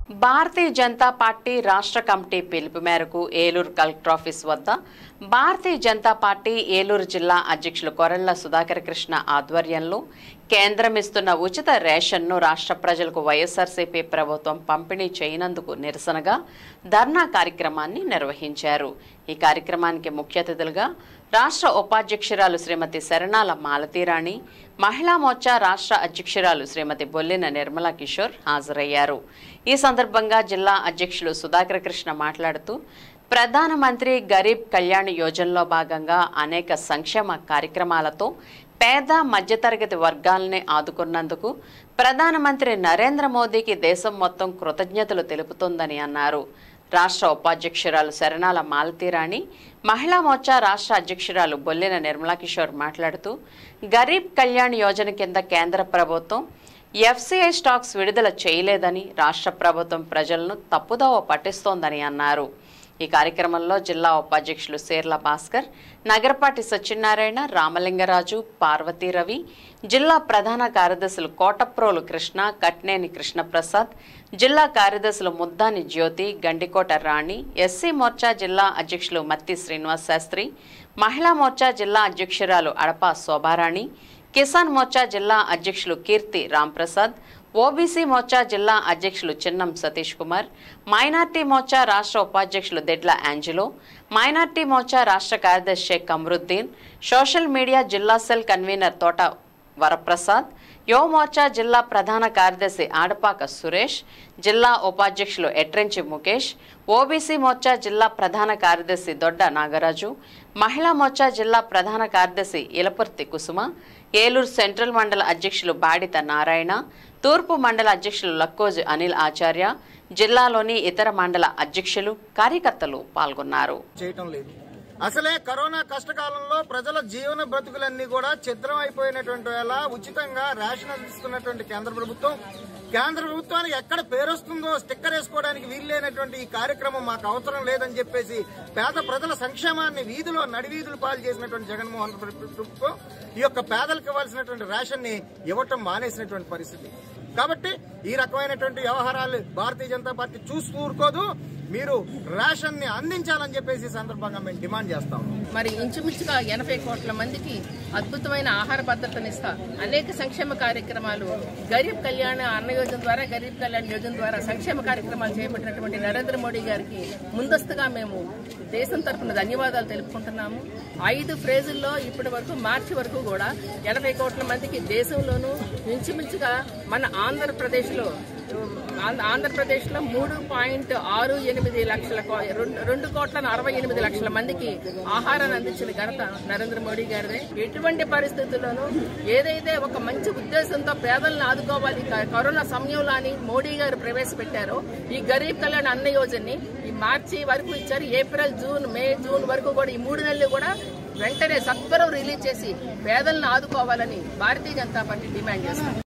భారతీయ Janata party రాష్ట్ర committee పిలుపు మేరకు ఏలూరు కలెక్టర్ ఆఫీస్ వద్ద భారతీయ జనతా పార్టీ ఏలూరు జిల్లా అధ్యక్షులు కొరళ్ల సుధాకర్ కృష్ణ ఆధ్వర్యంలో కేంద్రం ఇస్తున్న ఉచిత రేషన్ను రాష్ట్ర ప్రజలకు వైఎస్ఆర్సీపీ ప్రభుత్వం పంపిణీ చేయనందుకు నిరసనగా ధర్నా కార్యక్రమాన్ని నిర్వహించారు ఈ కార్యక్రమానికి ముఖ్య అతిథులుగా రాష్ట్ర ఉపాధ్యక్షురాలు శ్రీమతి శరణాల మాలతీరాణి మహిళా మోర్చా రాష్ట్ర అధ్యక్షురాలు శ్రీమతి బొల్లిన నిర్మలా కిషోర్ హాజరయ్యారు ఈ సందర్భంగా జిల్లా అధ్యక్షులు సుధాకర్ కృష్ణ మాట్లాడుతూ ప్రధానమంత్రి గరీబ్ కళ్యాణ్ యోజనలో భాగంగా అనేక సంక్షేమ కార్యక్రమాలతో పేద మధ్యతరగతి వర్గాల్ని ఆదుకున్నందుకు ప్రధానమంత్రి నరేంద్ర మోదీకి దేశం మొత్తం కృతజ్ఞతలు తెలుపుతోందని అన్నారు రాష్ట్ర ఉపాధ్యక్షురాలు శరణాల మాలతీరాణి మహిళా మోర్చా రాష్ట్ర అధ్యక్షురాలు బొల్లిన నిర్మలా కిషోర్ మాట్లాడుతూ గరీబ్ కళ్యాణ్ యోజన కింద కేంద్ర ప్రభుత్వం ఎఫ్సిఐ స్టాక్స్ విడుదల చేయలేదని రాష్ట్ర ప్రభుత్వం ప్రజలను తప్పుదోవ పట్టిస్తోందని అన్నారు ఈ కార్యక్రమంలో జిల్లా ఉపాధ్యక్షులు సేర్ల భాస్కర్ నగరపాటి సత్యనారాయణ రామలింగరాజు పార్వతీ రవి జిల్లా ప్రధాన కార్యదర్శులు కోటప్రోలు కృష్ణ కట్నేని కృష్ణప్రసాద్ జిల్లా కార్యదర్శులు ముద్దాని జ్యోతి గండికోట రాణి ఎస్సీ మోర్చా జిల్లా అధ్యక్షులు మత్తి శ్రీనివాస్ శాస్త్రి మహిళా మోర్చా జిల్లా అధ్యక్షురాలు అడప శోభారాణి కిసాన్ మోర్చా జిల్లా అధ్యక్షులు కీర్తి రాంప్రసాద్ ఓబీసీ మోర్చా జిల్లా అధ్యక్షులు చిన్నం సతీష్ కుమార్ మైనార్టీ మోర్చా రాష్ట్ర ఉపాధ్యక్షులు దెడ్ల యాంజిలో మైనార్టీ మోర్చా రాష్ట్ర కార్యదర్శి షేక్ కమరుద్దీన్ సోషల్ మీడియా జిల్లా సెల్ కన్వీనర్ తోట వరప్రసాద్ యువ మోర్చా జిల్లా ప్రధాన కార్యదర్శి ఆడపాక సురేష్ జిల్లా ఉపాధ్యక్షులు ఎట్రెంచి ముఖేష్ ఓబీసీ మోర్చా జిల్లా ప్రధాన కార్యదర్శి దొడ్డ నాగరాజు మహిళా మోర్చా జిల్లా ప్రధాన కార్యదర్శి ఇలపర్తి కుసుమ ఏలూరు సెంట్రల్ మండల అధ్యక్షులు బాడిత నారాయణ తూర్పు మండల అధ్యక్షులు లక్కోజు అనిల్ ఆచార్య జిల్లాలోని ఇతర మండల అధ్యక్షులు కార్యకర్తలు పాల్గొన్నారు చేయటం లేదు అసలే కరోనా కష్టకాలంలో ప్రజల జీవన బ్రతుకులన్నీ కూడా ఛిద్రం అయిపోయినటువంటి వేళ ఉచితంగా రేషన్ అందిస్తున్నటువంటి కేంద్ర ప్రభుత్వం కేంద్ర ప్రభుత్వానికి ఎక్కడ పేరొస్తుందో స్టిక్కర్ వేసుకోవడానికి వీల్లేనటువంటి ఈ కార్యక్రమం మాకు అవసరం లేదని చెప్పేసి పేద ప్రజల సంక్షేమాన్ని వీధిలో నడివీధులు పాలు చేసినటువంటి జగన్మోహన్ రెడ్డి ప్రభుత్వం ఈ యొక్క పేదలకు ఇవ్వాల్సినటువంటి రేషన్ ని ఇవ్వటం మానేసినటువంటి పరిస్థితి కాబట్టి ఈ రకమైనటువంటి వ్యవహారాలు భారతీయ జనతా పార్టీ చూస్తూ ఊరుకోదు మీరు రేషన్ ని అందించాలని చెప్పేసి ఈ సందర్భంగా మేము డిమాండ్ చేస్తాం మరి ఇంచుమించుగా ఎనభై కోట్ల మందికి అద్భుతమైన ఆహార భద్రతనిస్తా అనేక సంక్షేమ కార్యక్రమాలు గరీబ్ కళ్యాణ్ అన్న యోజన ద్వారా గరీబ్ కళ్యాణ్ యోజన ద్వారా సంక్షేమ కార్యక్రమాలు చేపట్టినటువంటి నరేంద్ర మోడీ గారికి ముందస్తుగా మేము దేశం తరఫున ధన్యవాదాలు తెలుపుకుంటున్నాము ఐదు ఫ్రేజుల్లో ఇప్పటి వరకు మార్చి వరకు కూడా ఎనభై కోట్ల మందికి దేశంలోనూ ఇంచుమించుగా మన ఆంధ్రప్రదేశ్లో ఆంధ్ర- ఆంధ్రప్రదేశ్లో మూడు పాయింట్ ఆరు ఎనిమిది లక్షల కో- రెండు- రెండు కోట్ల అరవై ఎనిమిది లక్షల మందికి ఆహారాన్ని అందించిన ఘనత నరేంద్ర మోడీ గారిదే ఎటువంటి పరిస్థితుల్లోనూ ఏదైతే ఒక మంచి ఉద్దేశంతో పేదలను ఆదుకోవాలి క- కరోనా సమయంలో అని మోడీ గారు ప్రవేశపెట్టారో ఈ గరీబ్ కళ్యాణ్ అన్న యోజనని ఈ మార్చి వరకు ఇచ్చారు ఏప్రిల్ జూన్ మే జూన్ వరకు కూడా ఈ మూడు నెలలు కూడా వెంటనే సత్వరం రిలీజ్ చేసి పేదలను ఆదుకోవాలని భారతీయ జనతా పార్టీ డిమాండ్ చేస్తుంది